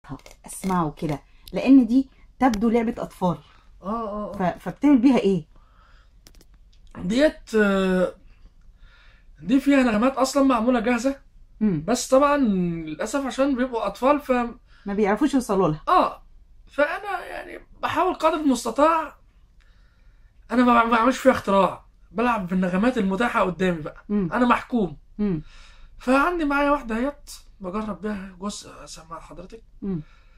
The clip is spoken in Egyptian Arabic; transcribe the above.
اسمعه كده لان دي تبدو لعبه اطفال اه اه آه. ف... فبتعمل بيها ايه ديت آه، دي فيها نغمات اصلا معموله جاهزه امم بس طبعا للاسف عشان بيبقوا اطفال ف ما بيعرفوش يوصلوا لها اه فانا يعني بحاول قدر المستطاع انا ما بعملش فيها اختراع بلعب بالنغمات المتاحه قدامي بقى امم انا محكوم امم فعندي معايا واحده اهيت بجرب بيها جزء اسمع حضرتك امم